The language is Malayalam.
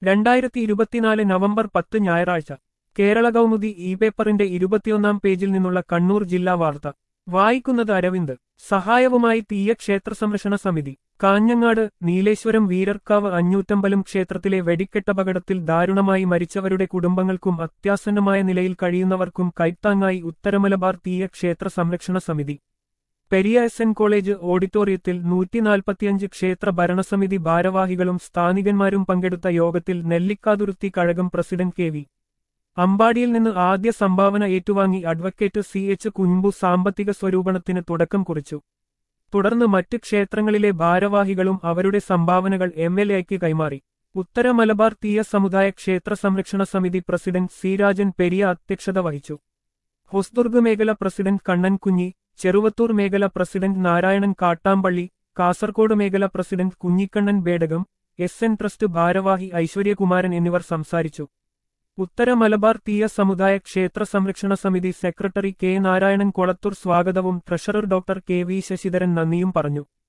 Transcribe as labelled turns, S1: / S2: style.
S1: രണ്ടായിരത്തി ഇരുപത്തിനാല് നവംബർ പത്ത് ഞായറാഴ്ച കേരള കൗമുദി ഇ പേപ്പറിന്റെ ഇരുപത്തിയൊന്നാം പേജിൽ നിന്നുള്ള കണ്ണൂർ ജില്ലാ വാർത്ത വായിക്കുന്നത് അരവിന്ദ് സഹായവുമായി തീയ ക്ഷേത്ര സംരക്ഷണ സമിതി കാഞ്ഞങ്ങാട് നീലേശ്വരം വീരർക്കാവ് അഞ്ഞൂറ്റമ്പലം ക്ഷേത്രത്തിലെ വെടിക്കെട്ടപകടത്തിൽ ദാരുണമായി മരിച്ചവരുടെ കുടുംബങ്ങൾക്കും അത്യാസന്നമായ നിലയിൽ കഴിയുന്നവർക്കും കൈത്താങ്ങായി ഉത്തരമലബാർ തീയ ക്ഷേത്ര സംരക്ഷണ സമിതി പെരിയ എസ് എൻ കോളേജ് ഓഡിറ്റോറിയത്തിൽ നൂറ്റിനാൽപ്പത്തിയഞ്ച് ക്ഷേത്ര ഭരണസമിതി ഭാരവാഹികളും സ്ഥാനികന്മാരും പങ്കെടുത്ത യോഗത്തിൽ Nellikkathuruthi Kazhakam president K V അമ്പാടിയിൽ നിന്ന് ആദ്യ സംഭാവന ഏറ്റുവാങ്ങി അഡ്വക്കേറ്റ് സി എച്ച് കുഞ്ഞുമ്പു സാമ്പത്തിക സ്വരൂപണത്തിന് തുടക്കം കുറിച്ചു തുടർന്ന് മറ്റ് ക്ഷേത്രങ്ങളിലെ ഭാരവാഹികളും അവരുടെ സംഭാവനകൾ എം എൽ എക്ക് കൈമാറി ഉത്തര മലബാർ തീയ സമുദായ ക്ഷേത്ര സംരക്ഷണ സമിതി പ്രസിഡന്റ് സി രാജൻ പെരിയ അധ്യക്ഷത വഹിച്ചു ഹൊസ്ദുർഗ് മേഖല പ്രസിഡന്റ് കണ്ണൻ കുഞ്ഞി ചെറുവത്തൂർ മേഖല പ്രസിഡന്റ് നാരായണൻ കാട്ടാമ്പള്ളി കാസർകോട് മേഖല president Kunhikannan Bedakam S N trust ഭാരവാഹി ഐശ്വര്യകുമാരൻ എന്നിവർ സംസാരിച്ചു ഉത്തര മലബാർ തീയ സമുദായ ക്ഷേത്ര സംരക്ഷണ സമിതി സെക്രട്ടറി കെ നാരായണൻ കൊളത്തൂർ സ്വാഗതവും treasurer doctor K V Sasidharan നന്ദിയും പറഞ്ഞു